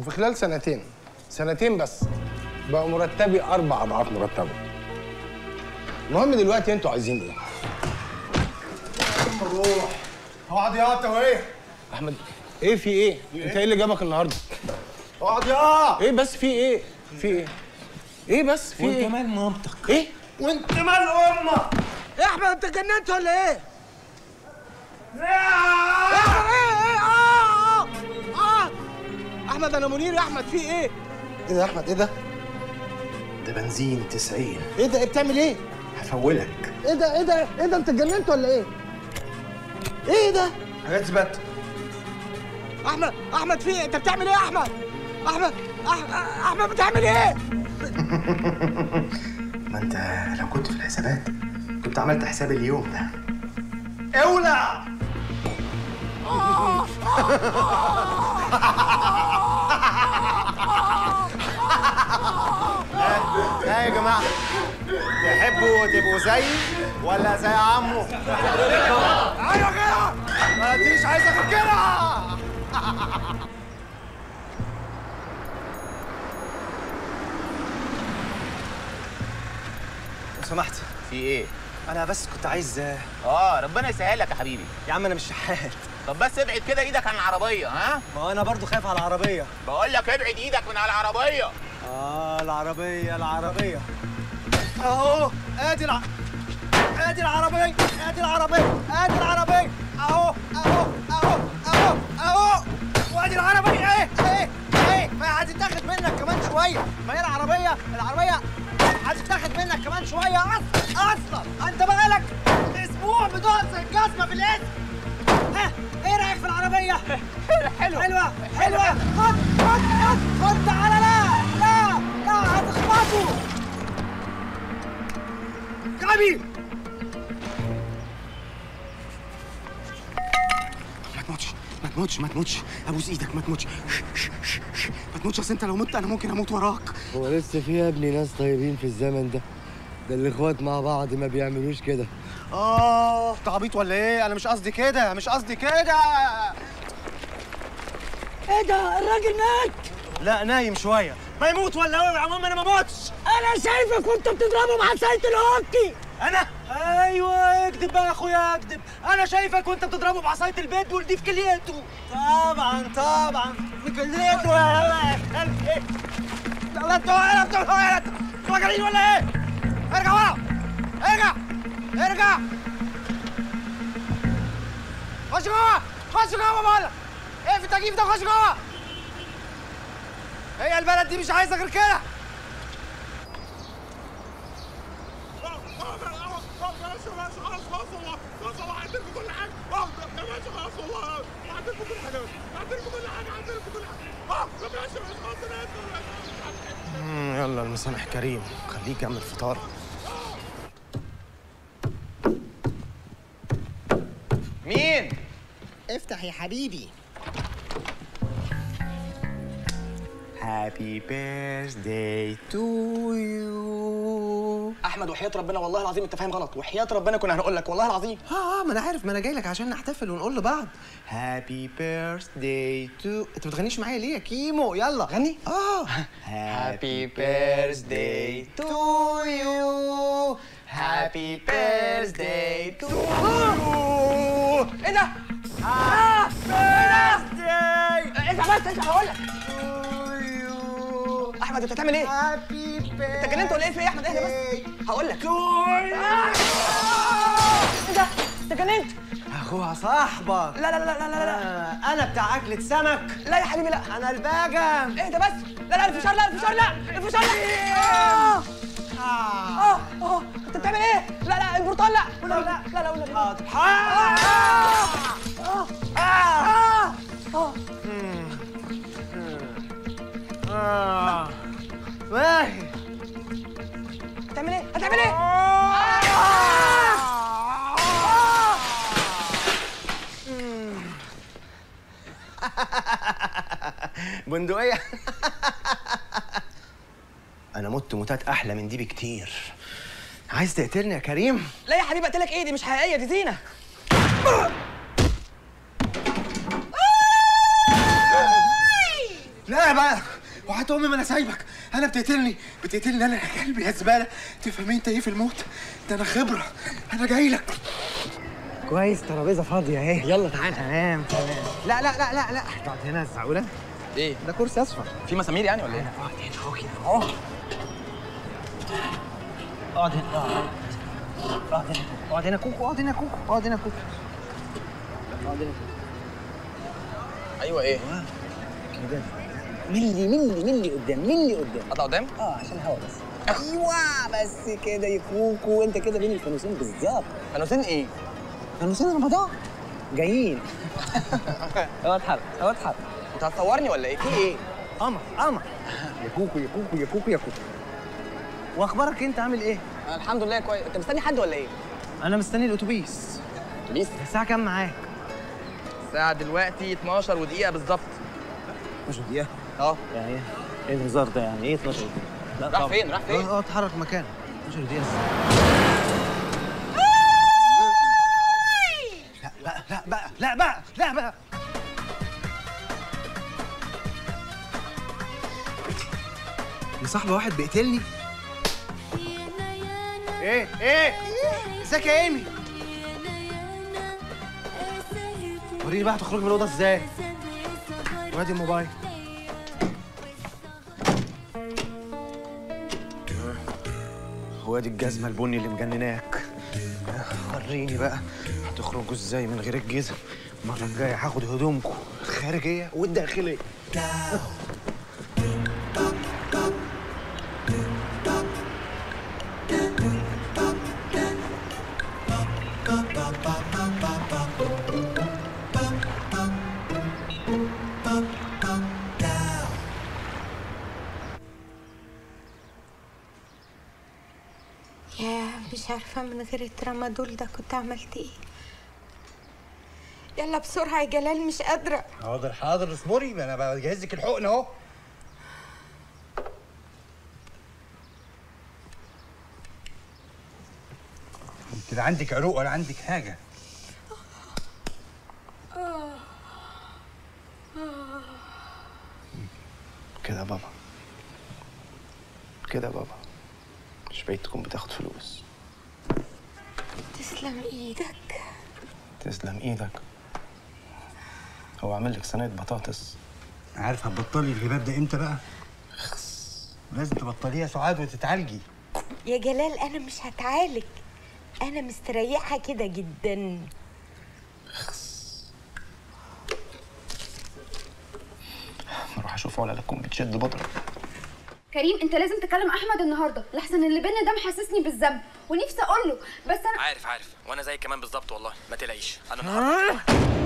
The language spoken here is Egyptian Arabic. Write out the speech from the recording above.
وفي خلال سنتين سنتين بس بقى مرتبي اربع اضعاف مرتبه المهم دلوقتي انتوا عايزين ايه روح اقعد يا انت وايه احمد ايه في ايه انت ايه اللي جابك النهارده اقعد يا ايه بس في ايه في ايه ايه بس في ايه مال مامتك ايه وانت مال امك يا احمد انت اتجننت ولا ايه يا احمد ايه ايه اه اه اه احمد انا منير يا احمد في ايه ايه ده يا احمد ايه ده ده بنزين 90 ايه ده إيه بتعمل ايه هفولك ايه ده ايه ده ايه ده انت اتجننت ولا ايه ايه ده اثبت احمد احمد في ايه انت بتعمل ايه يا احمد احمد أح- احمد بتعمل ايه ما انت لو كنت في الحسابات كنت عملت حساب اليوم ده اولع ها يا جماعه تحبوا تبقوا زيي ولا زي عمو؟ ايوه كده ما ديش عايزه غير كده لو سمحت في ايه؟ انا بس كنت عايز اه ربنا يسهلك يا حبيبي يا عم انا مش شحات طب بس ابعد كده ايدك عن العربيه ها ما هو انا برضو خايف على العربيه بقول لك ابعد ايدك من على العربيه اه العربيه العربيه اهو ادي الع... ادي العربيه ادي العربيه ادي العربيه اهو اهو اهو اهو اهو وادي العربيه ايه ايه ايه ما هي هتتاخد منك كمان شويه ما هي العربيه العربيه هتتاخد منك كمان شويه اصلا اصلا انت بقالك اسبوع بتقعد زي الجزمه في الاسم ها ايه رايك في العربيه حلوه حلوه حلوه خد خد خد خد تعالى لا لا لا هتخبطوا كابي ما تموتش ما تموتش ما تموتش ابوس ايدك ما تموتش ما تموتش اصل انت لو مت انا ممكن اموت وراك هو لسه في يا ابني ناس طيبين في الزمن ده ده الاخوات مع بعض ما بيعملوش كده اه انت عبيط ولا ايه انا مش قصدي كده مش قصدي كده ايه ده الراجل مات لا نايم شويه ما يموت ولا هو عموما انا ما موتش انا شايفك وانت بتضربه بعصايه الهوكي انا ايوه اكذب بقى يا اخويا اكذب انا شايفك وانت بتضربه بعصايه البيت والدي في كليته طبعا طبعا في كليته يا قلبي يلا انتوا يلا انتوا يلا انتوا انتوا مجانين ولا ايه؟ ارجع ورا ارجع ارجع خش جوه خش جوه بقول لك ايه في التكييف ده خش جوه هي البلد دي مش عايزه غير كده يلا المسامح كريم خليك اعمل فطار مين؟ افتح يا حبيبي Happy birthday to you احمد وحياه ربنا والله العظيم انت فاهم غلط وحياه ربنا كنا هنقول لك والله العظيم اه اه ما انا عارف ما انا جاي لك عشان نحتفل ونقول لبعض Happy birthday to انت ما بتغنيش معايا ليه يا كيمو يلا غني اه Happy birthday to you Happy birthday to you ايه ده؟ birthday انت بس انت هقول لك to you احمد انت بتعمل ايه؟ Happy birthday انت جننت ولا ايه في ايه يا احمد اهدى بس هقول لك to you ايه ده؟ انت جننت اخوها صاحبك لا لا لا لا لا لا آه، انا بتاع اكلة سمك لا يا حبيبي لا انا الباجم اهدى بس لا لا الفشار لا الفشار لا الفشار لا اه اه اه انت بتعمل ايه؟ لا لا البرتقال لا لا لا لا لا لا لا حاضر اه اه آه. واهي هتعمل ايه؟ هتعمل ايه؟ بندقية أنا مت موتات أحلى من دي بكتير عايز تقتلني يا كريم؟ لا يا حبيبي قلت لك ايه دي مش حقيقيه دي زينه لا بقى وحياة امي ما انا سايبك انا بتقتلني بتقتلني انا يا قلبي يا زباله تفهم انت ايه في الموت ده انا خبره انا جاي لك كويس ترابيزه فاضيه اهي يلا تعالى تمام تمام لا لا لا لا لا اقعد هنا الزعوله ايه ده كرسي اصفر في مسامير يعني ولا ايه اقعد هنا اهو كده اهو اقعد هنا اقعد هنا اقعد هنا كوكو اقعد هنا كوكو اقعد هنا كوكو اقعد هنا كوكو ايوه ايه كده ملي ملي ملي قدام ملي قدام اطلع قدام اه عشان هوا بس ايوه بس كده يا كوكو انت كده بين الفانوسين بالظبط فانوسين ايه فانوسين رمضان جايين اوعى اتحرك اوعى اتحرك انت هتصورني ولا ايه في ايه قمر قمر يا كوكو يا كوكو يا كوكو يا كوكو واخبارك انت عامل ايه؟ أنا الحمد لله كويس انت مستني حد ولا ايه انا مستني الاتوبيس اتوبيس الساعه كام معاك؟ الساعه دلوقتي 12 ودقيقه بالظبط 12 دقيقه اه يعني ايه؟ ايه الهزار ده يعني ايه 12 دقيقه؟ لا راح طبعاً. فين راح فين اه اه اتحرك مكانك 12 دقيقه لا لا لا بقى لا بقى لا بقى يا صاحبي واحد بيقتلني ايه ايه ازيك يا ايمي وريني بقى هتخرجي من الاوضه ازاي وادي الموبايل وادي الجزمه البني اللي مجنناك وريني بقى هتخرجوا ازاي من غير الجزم المره الجايه هاخد هدومكم الخارجيه والداخليه يا مش عارفة من غير الترامادول ده كنت عملت ايه يلا بسرعة يا جلال مش قادرة حاضر حاضر اصبري ما انا بجهز لك الحقن اهو انت لا عندك عروق ولا عندك حاجه كده يا بابا كده يا بابا مش بعيد تكون بتاخد فلوس تسلم ايدك تسلم ايدك هو عامل لك صينيه بطاطس عارف هتبطلي الهباب ده امتى بقى لازم تبطليه يا سعاد وتتعالجي يا جلال انا مش هتعالج انا مستريحة كده جدا اروح اشوف ولا لكم بتشد بطرة كريم انت لازم تكلم احمد النهارده لحسن اللي بينا ده محسسني بالذنب ونفسي اقول له بس انا عارف عارف وانا زي كمان بالظبط والله ما تقلقيش انا النهارده